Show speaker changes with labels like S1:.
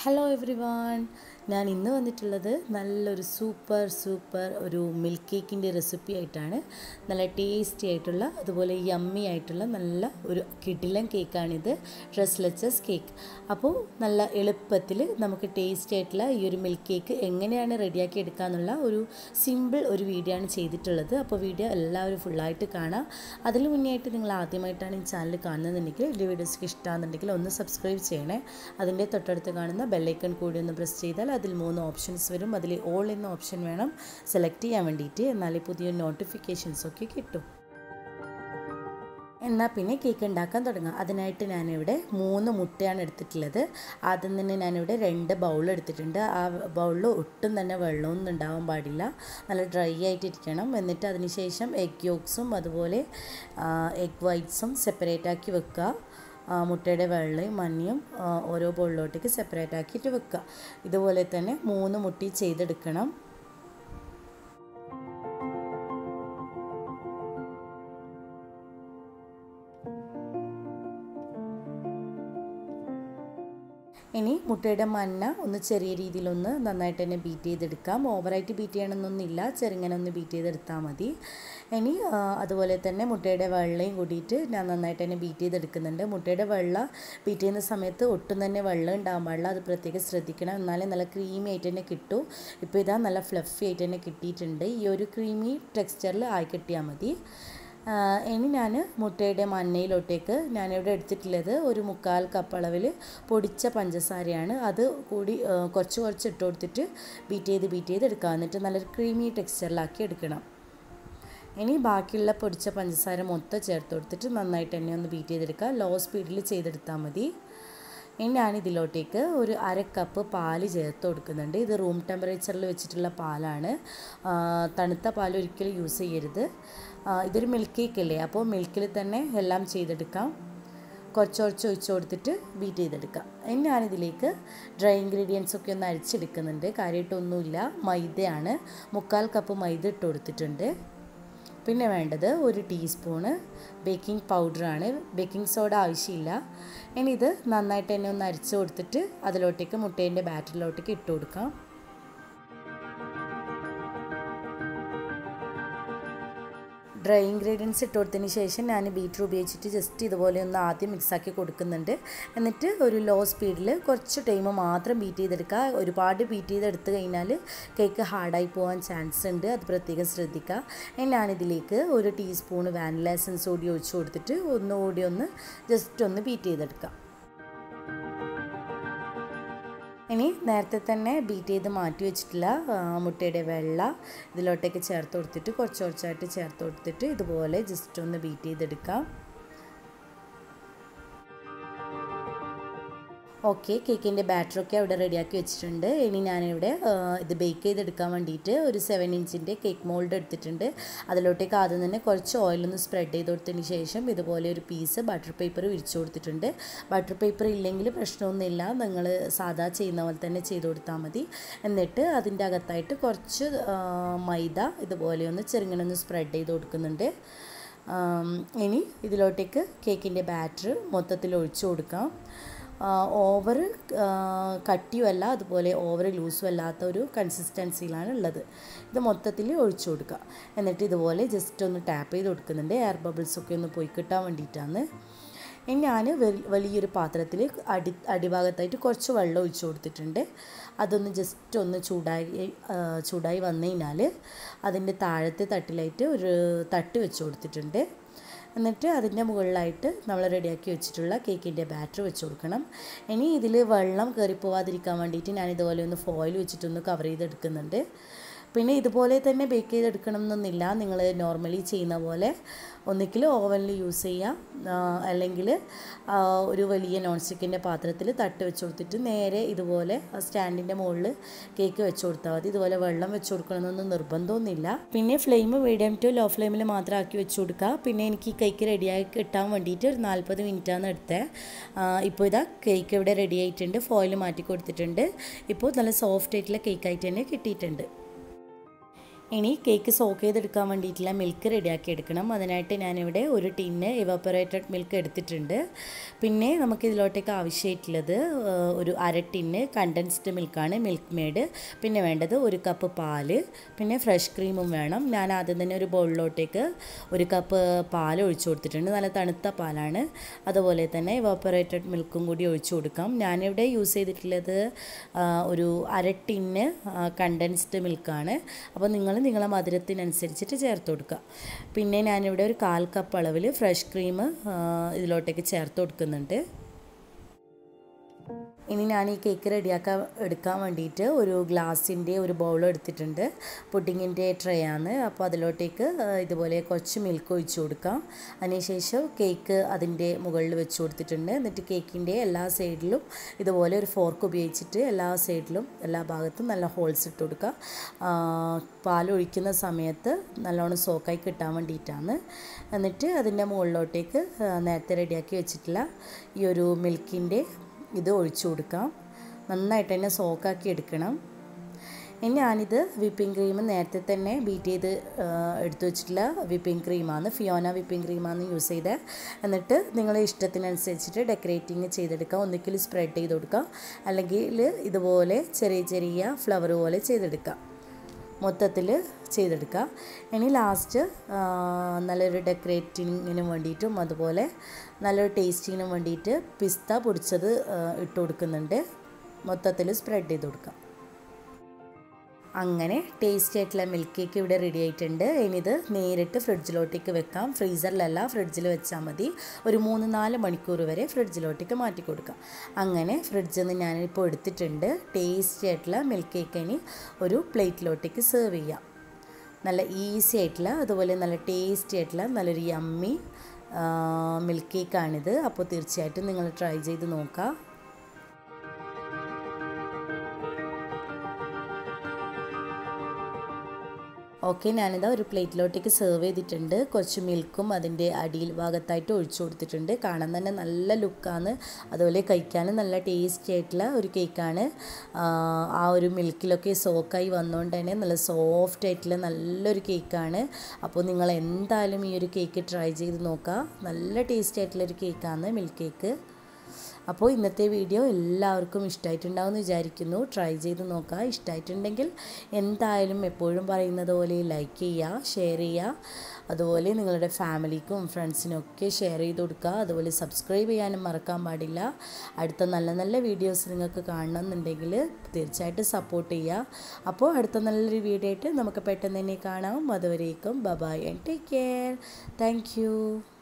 S1: hello every one ഞാൻ ഇന്ന് വന്നിട്ടുള്ളത് നല്ലൊരു സൂപ്പർ സൂപ്പർ ഒരു മിൽക്ക് കേക്കിൻ്റെ റെസിപ്പി ആയിട്ടാണ് നല്ല ടേസ്റ്റി ആയിട്ടുള്ള അതുപോലെ യമ്മി ആയിട്ടുള്ള നല്ല ഒരു കിടിലൻ കേക്കാണിത് റെസ്ലെച്ചസ് കേക്ക് അപ്പോൾ നല്ല എളുപ്പത്തിൽ നമുക്ക് ടേസ്റ്റി ആയിട്ടുള്ള ഈ ഒരു മിൽക്ക് കേക്ക് എങ്ങനെയാണ് റെഡിയാക്കി എടുക്കാന്നുള്ള ഒരു സിമ്പിൾ ഒരു വീഡിയോ ആണ് ചെയ്തിട്ടുള്ളത് അപ്പോൾ വീഡിയോ എല്ലാവരും ഫുള്ളായിട്ട് കാണാം അതിന് മുന്നേ ആയിട്ട് നിങ്ങൾ ആദ്യമായിട്ടാണ് ഈ ചാനൽ കാണുന്നതെന്നുണ്ടെങ്കിൽ എൻ്റെ വീഡിയോസ് ഇഷ്ടമാണെന്നുണ്ടെങ്കിൽ ഒന്ന് സബ്സ്ക്രൈബ് ചെയ്യണേ അതിൻ്റെ തൊട്ടടുത്ത് കാണുന്ന ബെല്ലൈക്കൺ കൂടി ഒന്ന് പ്രസ് ചെയ്താൽ അതിൽ മൂന്ന് ഓപ്ഷൻസ് വരും അതിൽ ഓൾ എന്ന ഓപ്ഷൻ വേണം സെലക്ട് ചെയ്യാൻ വേണ്ടിയിട്ട് എന്നാലേ പുതിയ നോട്ടിഫിക്കേഷൻസ് ഒക്കെ കിട്ടും എന്നാൽ പിന്നെ കേക്ക് ഉണ്ടാക്കാൻ തുടങ്ങാം അതിനായിട്ട് ഞാനിവിടെ മൂന്ന് മുട്ടയാണ് എടുത്തിട്ടുള്ളത് ആദ്യം തന്നെ ഞാനിവിടെ രണ്ട് ബൗൾ എടുത്തിട്ടുണ്ട് ആ ബൗളിൽ ഒട്ടും തന്നെ വെള്ളമൊന്നും ഉണ്ടാവാൻ പാടില്ല നല്ല ഡ്രൈ ആയിട്ടിരിക്കണം എന്നിട്ട് അതിന് ശേഷം എഗ് യോക്സും അതുപോലെ എഗ് വൈറ്റ്സും സെപ്പറേറ്റ് ആക്കി വെക്കുക മുട്ടയുടെ വെള്ളയും മഞ്ഞയും ഓരോ ബൗളിലോട്ടേക്ക് സെപ്പറേറ്റ് ആക്കിയിട്ട് വെക്കുക ഇതുപോലെ തന്നെ മൂന്ന് മുട്ടി ചെയ്തെടുക്കണം ഇനി മുട്ടയുടെ മഞ്ഞ ഒന്ന് ചെറിയ രീതിയിലൊന്ന് നന്നായിട്ട് തന്നെ ബീറ്റ് ചെയ്തെടുക്കാം ഓവറായിട്ട് ബീറ്റ് ചെയ്യണമെന്നൊന്നുമില്ല ചെറുങ്ങനെ ഒന്ന് ബീറ്റ് ചെയ്തെടുത്താൽ മതി ഇനി അതുപോലെ തന്നെ മുട്ടയുടെ വെള്ളയും കൂടിയിട്ട് ഞാൻ നന്നായിട്ട് തന്നെ ബീറ്റ് ചെയ്തെടുക്കുന്നുണ്ട് മുട്ടയുടെ വെള്ള ബീറ്റ് ചെയ്യുന്ന സമയത്ത് ഒട്ടും തന്നെ വെള്ളം ഉണ്ടാകാൻ പാടില്ല അത് പ്രത്യേകം ശ്രദ്ധിക്കണം എന്നാലേ നല്ല ക്രീമി ആയിട്ട് തന്നെ കിട്ടൂ ഇപ്പോൾ ഇതാ നല്ല ഫ്ലഫി ആയിട്ട് തന്നെ കിട്ടിയിട്ടുണ്ട് ഈ ഒരു ക്രീമി ടെക്സ്ചറിൽ ആയി കിട്ടിയാൽ മതി ഇനി ഞാൻ മുട്ടയുടെ മഞ്ഞയിലോട്ടേക്ക് ഞാനിവിടെ എടുത്തിട്ടുള്ളത് ഒരു മുക്കാൽ കപ്പ് അളവിൽ പൊടിച്ച പഞ്ചസാരയാണ് അത് കൂടി കുറച്ച് കുറച്ച് ഇട്ട് കൊടുത്തിട്ട് ബീറ്റ് ചെയ്ത് ബീറ്റ് ചെയ്ത് എടുക്കുക എന്നിട്ട് നല്ലൊരു ക്രീമി ടെക്സ്ചറിലാക്കി എടുക്കണം ഇനി ബാക്കിയുള്ള പൊടിച്ച പഞ്ചസാര മൊത്തം ചേർത്ത് കൊടുത്തിട്ട് നന്നായിട്ട് തന്നെ ഒന്ന് ബീറ്റ് ചെയ്തെടുക്കുക ലോ സ്പീഡിൽ ചെയ്തെടുത്താൽ മതി ഇനി ഞാൻ ഇതിലോട്ടേക്ക് ഒരു അര കപ്പ് പാല് ചേർത്ത് കൊടുക്കുന്നുണ്ട് ഇത് റൂം ടെമ്പറേച്ചറിൽ വെച്ചിട്ടുള്ള പാലാണ് തണുത്ത പാൽ ഒരിക്കലും യൂസ് ചെയ്യരുത് ഇതൊരു മിൽക്ക് കേക്ക് അല്ലേ അപ്പോൾ മിൽക്കിൽ തന്നെ എല്ലാം ചെയ്തെടുക്കാം കുറച്ച് കുറച്ച് ഒഴിച്ച് കൊടുത്തിട്ട് ബീറ്റ് ചെയ്തെടുക്കാം ഇനി ഞാനിതിലേക്ക് ഡ്രൈ ഇൻഗ്രീഡിയൻസ് ഒക്കെ ഒന്ന് അരിച്ചെടുക്കുന്നുണ്ട് കാര്യമായിട്ടൊന്നുമില്ല മൈദയാണ് മുക്കാൽ കപ്പ് മൈദ ഇട്ട് കൊടുത്തിട്ടുണ്ട് പിന്നെ വേണ്ടത് ഒരു ടീസ്പൂണ് ബേക്കിംഗ് പൗഡറാണ് ബേക്കിംഗ് സോഡ ആവശ്യമില്ല ഇനി ഇത് നന്നായിട്ട് തന്നെ ഒന്ന് അരിച്ച് കൊടുത്തിട്ട് അതിലോട്ടേക്ക് മുട്ടേൻ്റെ ബാറ്ററിലോട്ടേക്ക് ഇട്ട് കൊടുക്കാം ഡ്രൈ ഇൻഗ്രീഡിയൻസ് ഇട്ട് കൊടുത്തതിന് ശേഷം ഞാൻ ബീറ്റർ ഉപയോഗിച്ചിട്ട് ജസ്റ്റ് ഇതുപോലെ ഒന്ന് ആദ്യം മിക്സാക്കി കൊടുക്കുന്നുണ്ട് എന്നിട്ട് ഒരു ലോ സ്പീഡിൽ കുറച്ച് ടൈം മാത്രം ബീറ്റ് ചെയ്തെടുക്കുക ഒരുപാട് ബീറ്റ് ചെയ്തെടുത്ത് കഴിഞ്ഞാൽ കേക്ക് ഹാർഡായി പോകാൻ ചാൻസ് ഉണ്ട് അത് പ്രത്യേകം ശ്രദ്ധിക്കുക ഞാനിതിലേക്ക് ഒരു ടീസ്പൂൺ വാനില എസൻസ് കൂടി ഒഴിച്ച് കൊടുത്തിട്ട് ഒന്നുകൂടി ഒന്ന് ജസ്റ്റ് ഒന്ന് ബീറ്റ് ചെയ്തെടുക്കാം ഇനി നേരത്തെ തന്നെ ബീറ്റ് ചെയ്ത് മാറ്റി വെച്ചിട്ടുള്ള മുട്ടയുടെ വെള്ള ഇതിലോട്ടേക്ക് ചേർത്ത് കൊടുത്തിട്ട് കുറച്ച് കുറച്ചായിട്ട് ചേർത്ത് കൊടുത്തിട്ട് ഇതുപോലെ ജസ്റ്റ് ഒന്ന് ബീറ്റ് ചെയ്തെടുക്കാം ഓക്കെ കേക്കിൻ്റെ ബാറ്ററൊക്കെ അവിടെ റെഡിയാക്കി വെച്ചിട്ടുണ്ട് ഇനി ഞാനിവിടെ ഇത് ബേക്ക് ചെയ്തെടുക്കാൻ വേണ്ടിയിട്ട് ഒരു സെവൻ ഇഞ്ചിൻ്റെ കേക്ക് മോൾഡ് എടുത്തിട്ടുണ്ട് അതിലോട്ടേക്ക് ആദ്യം തന്നെ കുറച്ച് ഓയിലൊന്ന് സ്പ്രെഡ് ചെയ്ത് കൊടുത്തതിന് ശേഷം ഇതുപോലെ ഒരു പീസ് ബട്ടർ പേപ്പർ വിരിച്ചു കൊടുത്തിട്ടുണ്ട് ബട്ടർ പേപ്പർ ഇല്ലെങ്കിൽ പ്രശ്നമൊന്നുമില്ല നിങ്ങൾ സാധാ ചെയ്യുന്ന പോലെ തന്നെ ചെയ്ത് കൊടുത്താൽ മതി എന്നിട്ട് അതിൻ്റെ അകത്തായിട്ട് കുറച്ച് മൈദ ഇതുപോലെ ഒന്ന് ചെറുങ്ങനെ ഒന്ന് സ്പ്രെഡ് ചെയ്ത് കൊടുക്കുന്നുണ്ട് ഇനി ഇതിലോട്ടേക്ക് കേക്കിൻ്റെ ബാറ്റർ മൊത്തത്തിൽ ഒഴിച്ചു കൊടുക്കാം ഓവർ കട്ടിയുമല്ല അതുപോലെ ഓവർ ലൂസും അല്ലാത്ത ഒരു കൺസിസ്റ്റൻസിയിലാണ് ഉള്ളത് ഇത് മൊത്തത്തിൽ ഒഴിച്ചു കൊടുക്കുക എന്നിട്ട് ഇതുപോലെ ജസ്റ്റ് ഒന്ന് ടാപ്പ് ചെയ്ത് കൊടുക്കുന്നുണ്ട് എയർ ബബിൾസൊക്കെ ഒന്ന് പോയി കിട്ടാൻ വേണ്ടിയിട്ടാണ് ഇനി ഞാൻ വലിയൊരു പാത്രത്തിൽ അടി അടിഭാഗത്തായിട്ട് കുറച്ച് വെള്ളം ഒഴിച്ചു കൊടുത്തിട്ടുണ്ട് അതൊന്ന് ജസ്റ്റ് ഒന്ന് ചൂടായി ചൂടായി വന്നു കഴിഞ്ഞാൽ അതിൻ്റെ താഴത്തെ തട്ടിലായിട്ട് ഒരു തട്ട് വെച്ച് കൊടുത്തിട്ടുണ്ട് എന്നിട്ട് അതിൻ്റെ മുകളിലായിട്ട് നമ്മൾ റെഡിയാക്കി വെച്ചിട്ടുള്ള കേക്കിൻ്റെ ബാറ്റർ വെച്ച് കൊടുക്കണം ഇനി ഇതിൽ വെള്ളം കയറി പോവാതിരിക്കാൻ വേണ്ടിയിട്ട് ഞാൻ ഇതുപോലെ ഒന്ന് ഫോയിൽ വെച്ചിട്ടൊന്ന് കവർ ചെയ്തെടുക്കുന്നുണ്ട് പിന്നെ ഇതുപോലെ തന്നെ ബേക്ക് ചെയ്തെടുക്കണം എന്നൊന്നുമില്ല നിങ്ങൾ നോർമലി ചെയ്യുന്ന പോലെ ഒന്നിക്കിൽ ഓവനിൽ യൂസ് ചെയ്യാം അല്ലെങ്കിൽ ഒരു വലിയ നോൺ സ്റ്റിക്കിൻ്റെ പാത്രത്തിൽ തട്ട് വെച്ച് കൊടുത്തിട്ട് നേരെ ഇതുപോലെ സ്റ്റാൻഡിൻ്റെ മുകളിൽ കേക്ക് വെച്ച് കൊടുത്താൽ മതി ഇതുപോലെ വെള്ളം വെച്ച് കൊടുക്കണമെന്നൊന്നും നിർബന്ധമൊന്നുമില്ല പിന്നെ ഫ്ലെയിം മീഡിയം ടു ലോ ഫ്ലെയിമിൽ മാത്രം ആക്കി വെച്ച് കൊടുക്കുക പിന്നെ എനിക്ക് ഈ കേക്ക് റെഡിയായി കിട്ടാൻ വേണ്ടിയിട്ട് ഒരു നാൽപ്പത് മിനിറ്റാണ് എടുത്തത് ഇപ്പോൾ ഇതാ കേക്ക് ഇവിടെ റെഡി ആയിട്ടുണ്ട് ഫോയിൽ മാറ്റി കൊടുത്തിട്ടുണ്ട് ഇപ്പോൾ നല്ല സോഫ്റ്റ് ആയിട്ടുള്ള കേക്കായിട്ട് തന്നെ കിട്ടിയിട്ടുണ്ട് ഇനി കേക്ക് സോക്ക് ചെയ്തെടുക്കാൻ വേണ്ടിയിട്ടുള്ള മിൽക്ക് റെഡിയാക്കി എടുക്കണം അതിനായിട്ട് ഞാനിവിടെ ഒരു ടിന്ന് ഇവപ്പറേറ്റഡ് മിൽക്ക് എടുത്തിട്ടുണ്ട് പിന്നെ നമുക്ക് ഇതിലോട്ടേക്ക് ആവശ്യമായിട്ടുള്ളത് ഒരു അര ടിന്ന് കണ്ടൻസ്ഡ് മിൽക്കാണ് മിൽക്ക് മെയ്ഡ് പിന്നെ വേണ്ടത് ഒരു കപ്പ് പാല് പിന്നെ ഫ്രഷ് ക്രീമും വേണം ഞാൻ ആദ്യം തന്നെ ഒരു ബൗളിലോട്ടേക്ക് ഒരു കപ്പ് പാൽ ഒഴിച്ചു കൊടുത്തിട്ടുണ്ട് നല്ല തണുത്ത പാലാണ് അതുപോലെ തന്നെ ഇവപ്പറേറ്റഡ് മിൽക്കും കൂടി ഒഴിച്ചു കൊടുക്കാം ഞാനിവിടെ യൂസ് ചെയ്തിട്ടുള്ളത് ഒരു അര ടിന്ന് കണ്ടൻസ്ഡ് മിൽക്കാണ് അപ്പോൾ നിങ്ങൾ നിങ്ങളെ മധുരത്തിനനുസരിച്ചിട്ട് ചേർത്ത് കൊടുക്കുക പിന്നെ ഞാനിവിടെ ഒരു കാൽ കപ്പ് അളവിൽ ഫ്രഷ് ക്രീം ഇതിലോട്ടേക്ക് ചേർത്ത് കൊടുക്കുന്നുണ്ട് ഇനി ഞാൻ ഈ കേക്ക് റെഡിയാക്കാൻ എടുക്കാൻ വേണ്ടിയിട്ട് ഒരു ഗ്ലാസിൻ്റെ ഒരു ബൗൾ എടുത്തിട്ടുണ്ട് പുഡിങ്ങിൻ്റെ ട്രേ ആണ് അപ്പോൾ അതിലോട്ടേക്ക് ഇതുപോലെ കുറച്ച് മിൽക്ക് ഒഴിച്ചു കൊടുക്കാം അതിനുശേഷം കേക്ക് അതിൻ്റെ മുകളിൽ വെച്ച് കൊടുത്തിട്ടുണ്ട് എന്നിട്ട് കേക്കിൻ്റെ എല്ലാ സൈഡിലും ഇതുപോലെ ഒരു ഫോർക്ക് ഉപയോഗിച്ചിട്ട് എല്ലാ സൈഡിലും എല്ലാ ഭാഗത്തും നല്ല ഹോൾസ് ഇട്ട് കൊടുക്കുക പാൽ ഒഴിക്കുന്ന സമയത്ത് നല്ലോണം സോക്കായി കിട്ടാൻ വേണ്ടിയിട്ടാണ് എന്നിട്ട് അതിൻ്റെ മുകളിലോട്ടേക്ക് നേരത്തെ റെഡിയാക്കി വെച്ചിട്ടുള്ള ഈ ഒരു മിൽക്കിൻ്റെ ഇത് ഒഴിച്ചു കൊടുക്കാം നന്നായിട്ട് തന്നെ സോക്കാക്കി എടുക്കണം ഇനി ഞാനിത് വിപ്പിംഗ് ക്രീം നേരത്തെ തന്നെ ബീറ്റ് ചെയ്ത് എടുത്തു വെച്ചിട്ടുള്ള വിപ്പിംഗ് ക്രീമാണ് ഫിയോന വിപ്പിംഗ് ക്രീമാണ് യൂസ് ചെയ്തത് എന്നിട്ട് നിങ്ങളുടെ ഇഷ്ടത്തിനനുസരിച്ചിട്ട് ഡെക്കറേറ്റിംഗ് ചെയ്തെടുക്കുക ഒന്നിക്കിൽ സ്പ്രെഡ് ചെയ്ത് കൊടുക്കുക അല്ലെങ്കിൽ ഇതുപോലെ ചെറിയ ചെറിയ ഫ്ലവർ പോലെ ചെയ്തെടുക്കുക മൊത്തത്തിൽ ചെയ്തെടുക്കുക ഇനി ലാസ്റ്റ് നല്ലൊരു ഡെക്കറേറ്റിങ്ങിന് വേണ്ടിയിട്ടും അതുപോലെ നല്ലൊരു ടേസ്റ്റിങ്ങിനും വേണ്ടിയിട്ട് പിസ്ത പൊടിച്ചത് ഇട്ട് കൊടുക്കുന്നുണ്ട് മൊത്തത്തിൽ സ്പ്രെഡ് ചെയ്ത് കൊടുക്കാം അങ്ങനെ ടേസ്റ്റി ആയിട്ടുള്ള മിൽക്ക് കേക്ക് ഇവിടെ റെഡി ആയിട്ടുണ്ട് ഇനി ഇത് നേരിട്ട് ഫ്രിഡ്ജിലോട്ടേക്ക് വെക്കാം ഫ്രീസറിലല്ല ഫ്രിഡ്ജിൽ വെച്ചാൽ മതി ഒരു മൂന്ന് നാല് മണിക്കൂർ വരെ ഫ്രിഡ്ജിലോട്ടേക്ക് മാറ്റി കൊടുക്കാം അങ്ങനെ ഫ്രിഡ്ജിൽ നിന്ന് ഞാനിപ്പോൾ എടുത്തിട്ടുണ്ട് ടേസ്റ്റി ആയിട്ടുള്ള മിൽക്ക് കേക്ക് ഇനി ഒരു പ്ലേറ്റിലോട്ടേക്ക് സെർവ് ചെയ്യാം നല്ല ഈസി ആയിട്ടുള്ള അതുപോലെ നല്ല ടേസ്റ്റി ആയിട്ടുള്ള നല്ലൊരു യമ്മി മിൽക്ക് കേക്കാണിത് അപ്പോൾ തീർച്ചയായിട്ടും നിങ്ങൾ ട്രൈ ചെയ്ത് നോക്കുക ഓക്കെ ഞാനിതാ ഒരു പ്ലേറ്റിലോട്ടേക്ക് സെർവ് ചെയ്തിട്ടുണ്ട് കുറച്ച് മിൽക്കും അതിൻ്റെ അടിയിൽ ഭാഗത്തായിട്ട് ഒഴിച്ചു കൊടുത്തിട്ടുണ്ട് കാണാൻ തന്നെ നല്ല ലുക്കാണ് അതുപോലെ കഴിക്കാനും നല്ല ടേസ്റ്റി ആയിട്ടുള്ള ഒരു കേക്കാണ് ആ ഒരു മിൽക്കിലൊക്കെ സോക്കായി വന്നുകൊണ്ട് തന്നെ നല്ല സോഫ്റ്റ് ആയിട്ടുള്ള നല്ലൊരു കേക്കാണ് അപ്പോൾ നിങ്ങൾ എന്തായാലും ഈ ഒരു കേക്ക് ട്രൈ ചെയ്ത് നോക്കുക നല്ല ടേസ്റ്റി ആയിട്ടുള്ളൊരു കേക്കാണ് മിൽക്ക് കേക്ക് അപ്പോൾ ഇന്നത്തെ വീഡിയോ എല്ലാവർക്കും ഇഷ്ടമായിട്ടുണ്ടാവുമെന്ന് വിചാരിക്കുന്നു ട്രൈ ചെയ്ത് നോക്കുക ഇഷ്ടമായിട്ടുണ്ടെങ്കിൽ എന്തായാലും എപ്പോഴും പറയുന്നത് പോലെ ലൈക്ക് ചെയ്യുക ഷെയർ ചെയ്യുക അതുപോലെ നിങ്ങളുടെ ഫാമിലിക്കും ഫ്രണ്ട്സിനും ഒക്കെ ഷെയർ ചെയ്ത് കൊടുക്കുക അതുപോലെ സബ്സ്ക്രൈബ് ചെയ്യാനും മറക്കാൻ പാടില്ല അടുത്ത നല്ല നല്ല വീഡിയോസ് നിങ്ങൾക്ക് കാണണമെന്നുണ്ടെങ്കിൽ തീർച്ചയായിട്ടും സപ്പോർട്ട് ചെയ്യുക അപ്പോൾ അടുത്ത നല്ലൊരു വീഡിയോ ആയിട്ട് നമുക്ക് പെട്ടെന്ന് തന്നെ കാണാം അതുവരേക്കും bye bye and take care thank